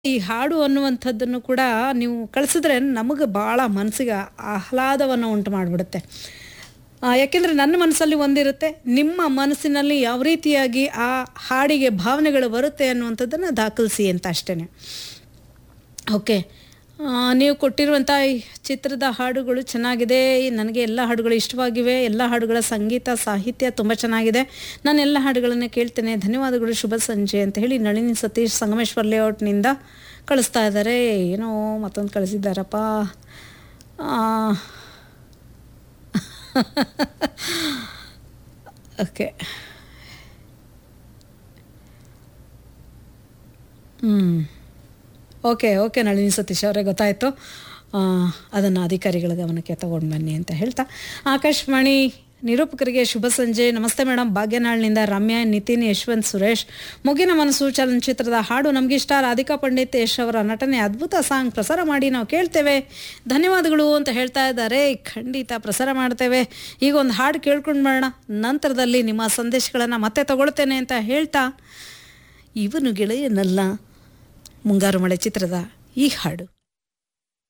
ಈ ಹಾಡು ಅನ್ನುವಂಥದ್ದನ್ನು ಕೂಡ ನೀವು ಕಳಿಸಿದ್ರೆ ನಮಗೆ ಭಾಳ ಮನಸ್ಸಿಗೆ ಆಹ್ಲಾದವನ್ನು ಉಂಟು ಮಾಡಿಬಿಡುತ್ತೆ ಯಾಕೆಂದರೆ ನನ್ನ ಮನಸ್ಸಲ್ಲಿ ಒಂದಿರುತ್ತೆ ನಿಮ್ಮ ಮನಸ್ಸಿನಲ್ಲಿ ಯಾವ ರೀತಿಯಾಗಿ ಆ ಹಾಡಿಗೆ ಭಾವನೆಗಳು ಬರುತ್ತೆ ಅನ್ನುವಂಥದ್ದನ್ನು ದಾಖಲಿಸಿ ಅಂತ ಅಷ್ಟೇ ಓಕೆ ಆ, ನೀವು ಕೊಟ್ಟಿರುವಂಥ ಈ ಚಿತ್ರದ ಹಾಡುಗಳು ಚೆನ್ನಾಗಿದೆ ನನಗೆ ಎಲ್ಲ ಹಾಡುಗಳು ಇಷ್ಟವಾಗಿವೆ ಎಲ್ಲ ಹಾಡುಗಳ ಸಂಗೀತ ಸಾಹಿತ್ಯ ತುಂಬ ಚೆನ್ನಾಗಿದೆ ನಾನು ಎಲ್ಲ ಹಾಡುಗಳನ್ನು ಕೇಳ್ತೇನೆ ಧನ್ಯವಾದಗಳು ಶುಭ ಸಂಜೆ ಅಂತ ಹೇಳಿ ನಳಿನಿ ಸತೀಶ್ ಸಂಗಮೇಶ್ವರ್ ಲೇಔಟ್ನಿಂದ ಕಳಿಸ್ತಾ ಇದ್ದಾರೆ ಏನೋ ಮತ್ತೊಂದು ಕಳಿಸಿದ್ದಾರಪ್ಪ ಆ, ಓಕೆ ಹ್ಞೂ ಓಕೆ ಓಕೆ ನಳಿನಿ ಸತೀಶ್ ಅವರೇ ಗೊತ್ತಾಯಿತು ಅದನ್ನು ಅಧಿಕಾರಿಗಳ ಗಮನಕ್ಕೆ ತಗೊಂಡು ಬನ್ನಿ ಅಂತ ಹೇಳ್ತಾ ಆಕಾಶವಾಣಿ ನಿರೂಪಕರಿಗೆ ಶುಭ ಸಂಜೆ ನಮಸ್ತೆ ಮೇಡಮ್ ಭಾಗ್ಯನಾಳ್ನಿಂದ ರಮ್ಯಾ ನಿತಿನ್ ಯಶವಂತ್ ಸುರೇಶ್ ಮುಗಿನ ಮನಸ್ಸು ಚಲನಚಿತ್ರದ ಹಾಡು ನಮಗಿಷ್ಟ ರಾಧಿಕಾ ಪಂಡಿತ್ ಯಶ್ ಅವರ ನಟನೆ ಅದ್ಭುತ ಸಾಂಗ್ ಪ್ರಸಾರ ಮಾಡಿ ನಾವು ಕೇಳ್ತೇವೆ ಧನ್ಯವಾದಗಳು ಅಂತ ಹೇಳ್ತಾ ಇದ್ದಾರೆ ಖಂಡಿತ ಪ್ರಸಾರ ಮಾಡ್ತೇವೆ ಈಗ ಒಂದು ಹಾಡು ಕೇಳ್ಕೊಂಡು ಬರೋಣ ನಂತರದಲ್ಲಿ ನಿಮ್ಮ ಸಂದೇಶಗಳನ್ನು ಮತ್ತೆ ತಗೊಳ್ತೇನೆ ಅಂತ ಹೇಳ್ತಾ ಇವನು ಗೆಳೆಯನಲ್ಲ ಮುಂಗಾರು ಮಳೆ ಚಿತ್ರದ ಈ ಹಾಡು